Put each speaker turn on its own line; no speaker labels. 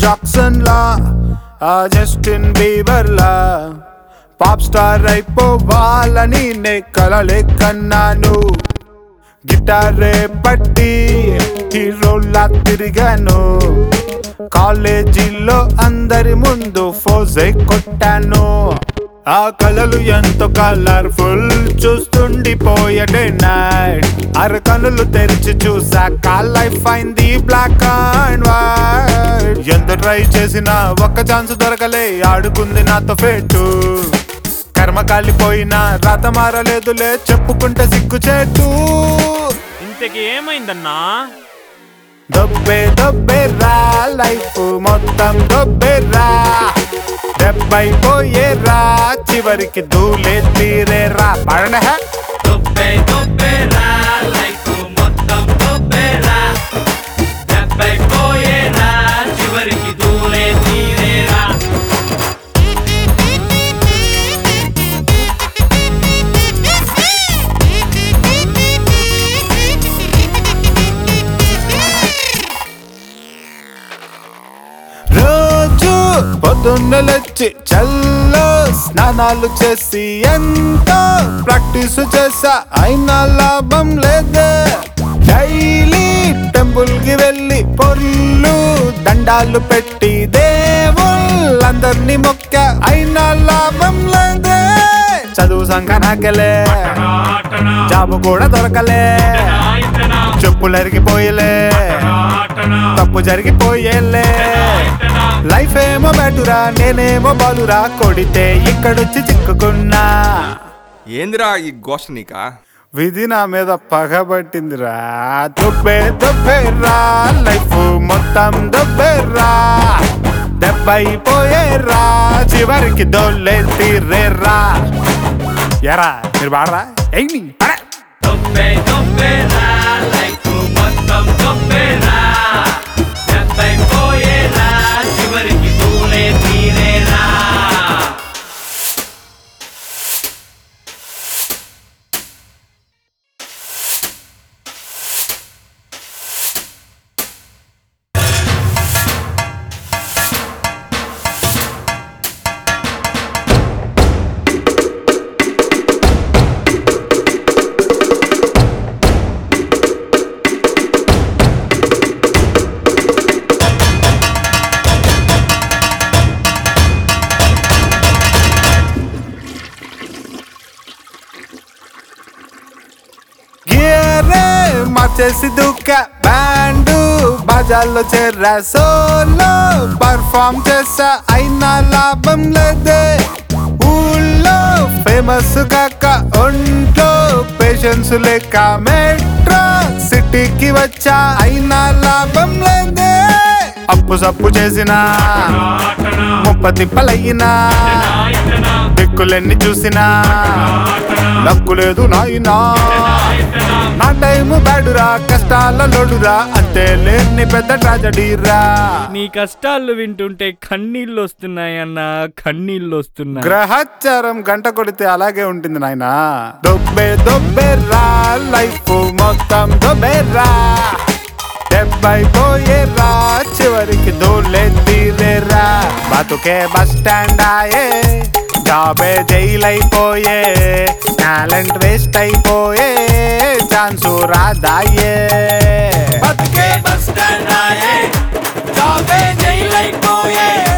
Jackson లా ఆ Justin Bieber లా పాప్ స్టార్ అయిపోవాలని నే కలలే కన్నాను గిటారే పట్టి హీరోలా తిరిగాను కాలేజీలో అందరి ముందు ఫోజే కొట్టాను ఆ కలలు ఎంతో కలర్ఫుల్ చూస్తుండిపోయడే నైట్ అర కనులు తెరిచి చూసాక లైఫ్ అయింది బ్లాక్ అండ్ వైట్ ఎంత ట్రై చేసినా ఒక్క ఛాన్స్ దొరకలే ఆడుకుంది నాతో ఫేటు కర్మ కాలిపోయినా రాత మారలేదులే చెప్పుకుంటే సిగ్గు చేటు
ఇంతకి ఏమైందన్నా
దొబ్బే దొబ్బేరా లైఫ్ మొత్తం దొబ్బేరా దెబ్బై పోయేరా చివరికి దూలే తీరేరా పడన
దొబ్బే దొబ్బేరా లైఫ్ మొత్తం దొబ్బేరా దెబ్బై పోయేరా చివరికి దూలే తీరేరా
రోజు పొద్దున్న లేచి చల్లో స్నానాలు చేసి ఎంతో ప్రాక్టీస్ చేసా అయినా లాభం లేదే డైలీ టెంపుల్ కి వెళ్ళి పొర్లు దండాలు పెట్టి దేవుళ్ళందరినీ మొక్క అయినా లాభం లేదే చదువు సంఖ నాకెలే జాబు కూడా దొరకలే చెప్పులు అరిగిపోయలే తప్పు జరిగిపోయేలే లైఫ్ ఏమో బెటురా నేనేమో బాలురా కొడితే ఇక్కడొచ్చి చిక్కుకున్నా
ఏందిరా ఈ ఘోష నీకా
విధి నా మీద పగబట్టిందిరా దుబ్బే దుబ్బేరా లైఫ్ మొత్తం దుబ్బేరా దెబ్బైపోయేరా చివరికి దొల్లే తీరేరా ఎరా మీరు బాడరా ఎయ్యి పడే
దొబ్బే దొబ్బేరా లైఫ్ మొత్తం దొబ్బేరా దెబ్బై పోయేరా చివరికి దూలే తీరేరా
గేరే మార్చేసి దుక్క బ్యాండు బాజాల్లో చేరా సోలో పర్ఫామ్ చేసా అయినా లాభం లేదే ఊళ్ళో ఫేమస్ కాక ఒంట్లో పేషెన్స్ లేక మెట్రో సిటీకి వచ్చా అయినా లాభం లేదే అప్పు సప్పు చేసినా ముప్ప తిప్పలయ్యినా దిక్కులెన్ని చూసినా లక్కు లేదు నాయనా నా టైము బ్యాడురా కష్టాల లోడురా అంతే లేని పెద్ద ట్రాజడీరా
నీ కష్టాలు వింటుంటే కన్నీళ్ళు వస్తున్నాయన్నా కన్నీళ్ళు వస్తున్నాయి
గ్రహచారం గంట కొడితే అలాగే ఉంటుంది నాయనా దొబ్బే దొబ్బేరా లైఫ్ మొత్తం దొబ్బేరా డెబ్బై పోయేరా చివరికి దూలే తీరేరా బతుకే బస్ స్టాండ్ ఆయే జాబే జైలైపోయే టాలెంట్ వేస్ట్ అయిపోయే ఛాన్సు రాదాయే
బతుకే బస్ స్టాండ్ ఆయే జాబే జైలైపోయే